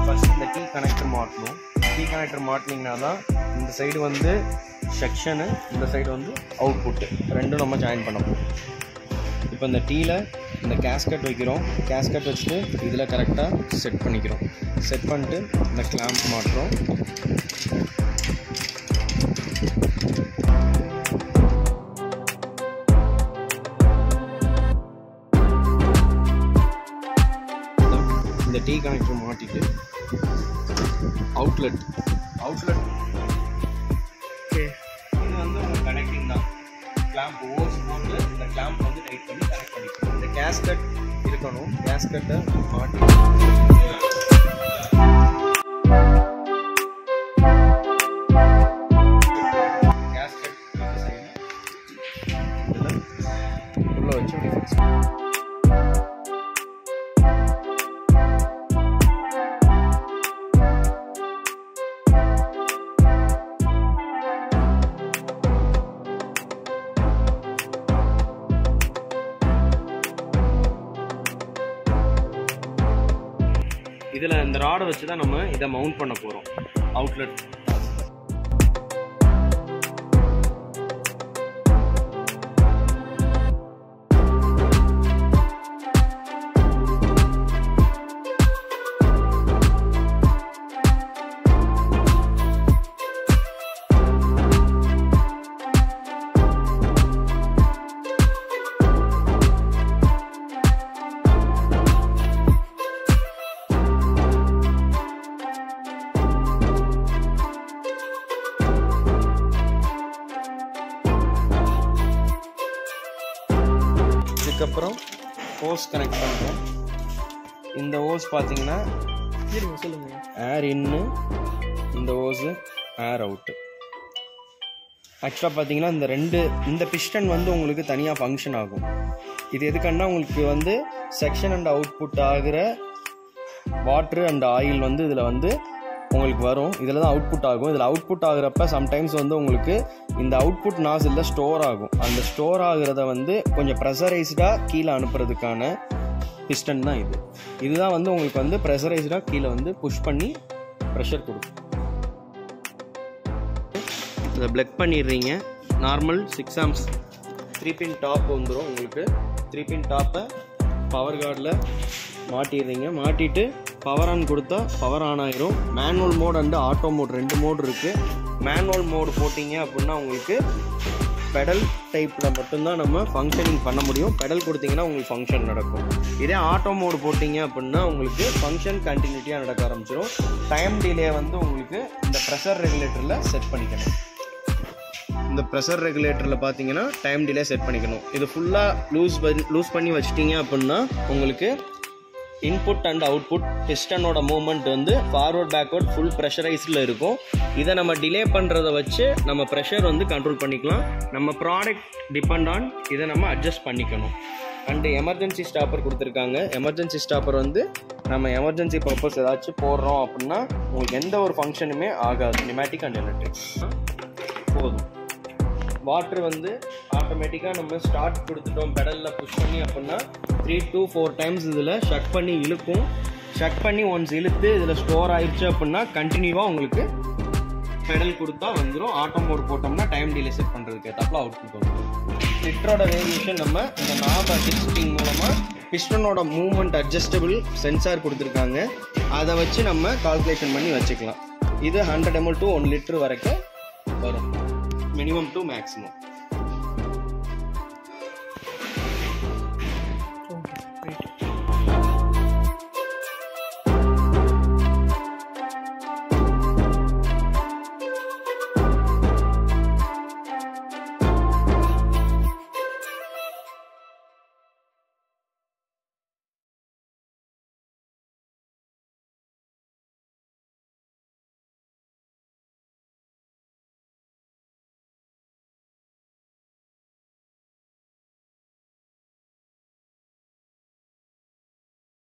First இந்த T connector மாட்டணும் T connector மாட்டினீங்கன்னா தான் இந்த சைடு வந்து செக்ஷனு இந்த சைடு வந்து அவுட்புட்டு ரெண்டும் நம்ம ஜாயின் பண்ண போகிறோம் இப்போ இந்த டீயில் இந்த கேஸ்கட் வைக்கிறோம் கேஸ்கட் வச்சுட்டு இதில் கரெக்டாக செட் பண்ணிக்கிறோம் செட் பண்ணிட்டு இந்த கிளாம்ப் மாட்டுறோம் இந்த டீ கனெக்டர் மாட்டிட்டு அவுட்லெட் அவுட்லெட் ஓகே இது வந்து உங்கள் கனெக்டிங் தான் கிளாம்ப் ஓஸ் போட்டு இந்த கிளாம்ப் வந்து டைட் பண்ணி கனெக்ட் பண்ணிக்கணும் இந்த கேஸ்கட் இருக்கணும் கேஸ்கட்டை மாட்டி கேஸ்கட் இந்த சைடு இதில் உள்ள வச்சு இப்படி fix பண்ணணும். இதில் இந்த ராடை வச்சு தான் நம்ம இதை மவுண்ட் பண்ண போகிறோம் அவுட்லெட் இதுக்கப்புறம் ஹோஸ் கனெக்ட் பண்ணுறோம் இந்த ஹோஸ் பார்த்தீங்கன்னா இருங்க சொல்லுங்க ஏர் இன்னு இந்த ஹோஸு ஏர் அவுட்டு ஆக்சுவலாக பார்த்தீங்கன்னா இந்த ரெண்டு இந்த பிஸ்டன் வந்து உங்களுக்கு தனியாக ஃபங்க்ஷன் ஆகும் இது எதுக்குன்னா உங்களுக்கு வந்து செக்ஷன் அண்ட் அவுட்புட் ஆகிற வாட்ரு அண்ட் ஆயில் வந்து இதில் வந்து உங்களுக்கு வரும் இதில் தான் அவுட்புட் ஆகும் இதில் அவுட்புட் ஆகுறப்ப சம்டைம்ஸ் வந்து உங்களுக்கு இந்த அவுட்புட் நாசிலில் ஸ்டோர் ஆகும் அந்த ஸ்டோர் ஆகுறத வந்து கொஞ்சம் ப்ரெஷரைஸ்டாக கீழே அனுப்புறதுக்கான பிஸ்டன் தான் இது இதுதான் வந்து உங்களுக்கு வந்து ப்ரெஷரைஸ்டாக கீழே வந்து புஷ் பண்ணி ப்ரெஷர் கொடுக்கும் இதை பிளக் பண்ணிடுறீங்க normal six amps three pin top வந்துடும் உங்களுக்கு த்ரீ பின் டாப்பை பவர் கார்டில் மாட்டிடுறீங்க மாட்டிட்டு பவர் ஆன் கொடுத்தா பவர் ஆன் ஆயிரும் manual mode and auto mode ரெண்டு மோட் இருக்குது மேனுவல் மோடு போட்டிங்க அப்படின்னா உங்களுக்கு பெடல் டைப்பில் மட்டும்தான் நம்ம ஃபங்க்ஷனிங் பண்ண முடியும் பெடல் கொடுத்தீங்கன்னா உங்களுக்கு ஃபங்க்ஷன் நடக்கும் இதே ஆட்டோ மோடு போட்டிங்க அப்படின்னா உங்களுக்கு ஃபங்க்ஷன் கண்டினியூட்டியாக நடக்க ஆரம்பிச்சிடும் டைம் டிலே வந்து உங்களுக்கு இந்த ப்ரெஷர் ரெகுலேட்டரில் செட் பண்ணிக்கணும் இந்த ப்ரெஷர் ரெகுலேட்டரில் பார்த்தீங்கன்னா டைம் டிலே செட் பண்ணிக்கணும் இது ஃபுல்லாக லூஸ் லூஸ் பண்ணி வச்சிட்டீங்க அப்படின்னா உங்களுக்கு இன்புட் அண்ட் அவுட்புட் பிஸ்டனோட மூவ்மெண்ட் வந்து ஃபார்வர்ட் பேக்வர்ட் ஃபுல் ப்ரெஷரைஸ்டில் இருக்கும் இதை நம்ம டிலே பண்ணுறத வச்சு நம்ம ப்ரெஷர் வந்து கண்ட்ரோல் பண்ணிக்கலாம் நம்ம ப்ராடக்ட் டிபெண்ட் ஆன் இதை நம்ம அட்ஜஸ்ட் பண்ணிக்கணும் அண்டு எமர்ஜென்சி ஸ்டாப்பர் கொடுத்துருக்காங்க எமர்ஜென்சி ஸ்டாப்பர் வந்து நம்ம எமர்ஜென்சி பர்பஸ் ஏதாச்சும் போடுறோம் அப்படின்னா உங்களுக்கு எந்த ஒரு ஃபங்க்ஷனுமே ஆகாது நிமேட்டிக் அண்ட் எலக்ட்ரிக் போதும் வாட்டர் வந்து ஆட்டோமேட்டிக்காக நம்ம ஸ்டார்ட் கொடுத்துட்டோம் பெடலில் புஷ் பண்ணி அப்படின்னா த்ரீ டூ ஃபோர் டைம்ஸ் இதில் ஷக் பண்ணி இழுக்கும் ஷக் பண்ணி ஒன்ஸ் இழுத்து இதில் ஸ்டோர் ஆயிடுச்சு அப்படின்னா கண்டினியூவாக உங்களுக்கு பெடல் கொடுத்தா வந்துடும் ஆட்டோ மோட் போட்டோம்னா டைம் டிலே செட் பண்ணுறதுக்கு ஏற்றாப்புல அவுட்புட் வந்துடும் லிட்டரோட வேரியேஷன் நம்ம இந்த நாப் அட்ஜஸ்டிங் மூலமாக பிஸ்டனோட மூவ்மெண்ட் அட்ஜஸ்டபிள் சென்சார் கொடுத்துருக்காங்க அதை வச்சு நம்ம கால்குலேஷன் பண்ணி வச்சுக்கலாம் இது hundred ML to one litre வரைக்கும் வரும் மினிமம் டு மேக்ஸிமம்